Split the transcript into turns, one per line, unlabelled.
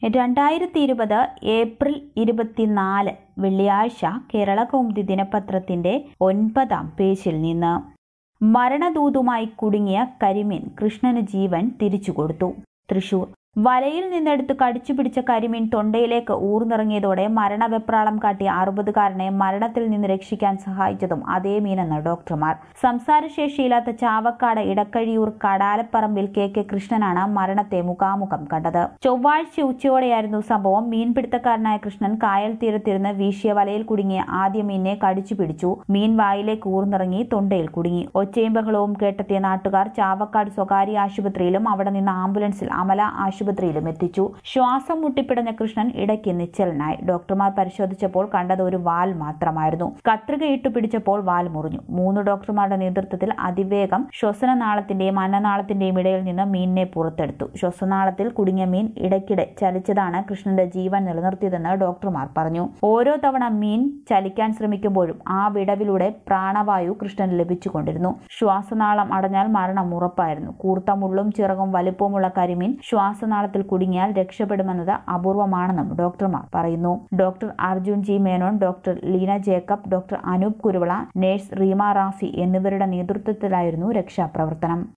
രണ്ടായിരത്തി ഇരുപത് ഏപ്രിൽ ഇരുപത്തിനാല് വെള്ളിയാഴ്ച കേരള കൗമുദി ദിനപത്രത്തിന്റെ ഒൻപതാം പേജിൽ നിന്ന് മരണദൂതുമായി കുടുങ്ങിയ കരിമീൻ കൃഷ്ണന് ജീവൻ തിരിച്ചുകൊടുത്തു തൃശൂർ വലയിൽ നിന്നെടുത്ത് കടിച്ചു പിടിച്ച കരിമീൻ തൊണ്ടയിലേക്ക് ഊർന്നിറങ്ങിയതോടെ മരണവെപ്രാളം കാട്ടിയ അറുപതുകാരനെ മരണത്തിൽ നിന്ന് രക്ഷിക്കാൻ സഹായിച്ചതും അതേ മീനെന്ന് ഡോക്ടർമാർ സംസാരശേഷിയില്ലാത്ത ചാവക്കാട് ഇടക്കഴിയൂർ കടാലപ്പറമ്പിൽ കെ കെ കൃഷ്ണനാണ് മരണത്തെ മുഖാമുഖം കണ്ടത് ചൊവ്വാഴ്ച ഉച്ചയോടെയായിരുന്നു സംഭവം മീൻപിടുത്തക്കാരനായ കൃഷ്ണൻ കായൽ തീരത്തിരുന്ന് വീശിയ വലയിൽ കുടുങ്ങിയ ആദ്യ മീനിനെ കടിച്ചു പിടിച്ചു മീൻ വായിലേക്ക് ഊർന്നിറങ്ങി തൊണ്ടയിൽ കുടുങ്ങി ഒച്ചയും ബഹളവും കേട്ടെത്തിയ നാട്ടുകാർ ചാവക്കാട് സ്വകാര്യ ആശുപത്രിയിലും അവിടെ നിന്ന് ആംബുലൻസിൽ അമല ആശുപത്രിയിലും എത്തിച്ചു ശ്വാസം മുട്ടിപ്പിടഞ്ഞ കൃഷ്ണൻ ഇടയ്ക്ക് നിശ്ചലനായി ഡോക്ടർമാർ പരിശോധിച്ചപ്പോൾ കണ്ടത് ഒരു വാൽ മാത്രമായിരുന്നു കത്രികയിട്ട് പിടിച്ചപ്പോൾ വാൽ മുറിഞ്ഞു മൂന്ന് ഡോക്ടർമാരുടെ നേതൃത്വത്തിൽ അതിവേഗം ശ്വസനനാളത്തിന്റെയും അന്നനാളത്തിന്റെയും ഇടയിൽ നിന്ന് മീനിനെ പുറത്തെടുത്തു ശ്വസനാളത്തിൽ കുടുങ്ങിയ മീൻ ഇടയ്ക്കിടെ ചലിച്ചതാണ് കൃഷ്ണന്റെ ജീവൻ നിലനിർത്തിയതെന്ന് ഡോക്ടർമാർ പറഞ്ഞു ഓരോ തവണ മീൻ ചലിക്കാൻ ശ്രമിക്കുമ്പോഴും ആ വിടവിലൂടെ പ്രാണവായു കൃഷ്ണന് ലഭിച്ചുകൊണ്ടിരുന്നു ശ്വാസനാളം അടഞ്ഞാൽ മരണം ഉറപ്പായിരുന്നു കൂർത്ത മുള്ളും ചിറകും വലുപ്പവുമുള്ള കരിമീൻ ശ്വാസനാളത്തിൽ കുടുങ്ങിയാൽ രക്ഷപ്പെടുമെന്നത് അപൂർവമാണെന്നും ഡോക്ടർമാർ പറയുന്നു doctor Arjun G Menon doctor Leena Jacob doctor Anoop Kuruvila nurse Reema Rafi എന്നിവരുടെ നേതൃത്വത്തിലായിരുന്നു രക്ഷാപ്രവർത്തനം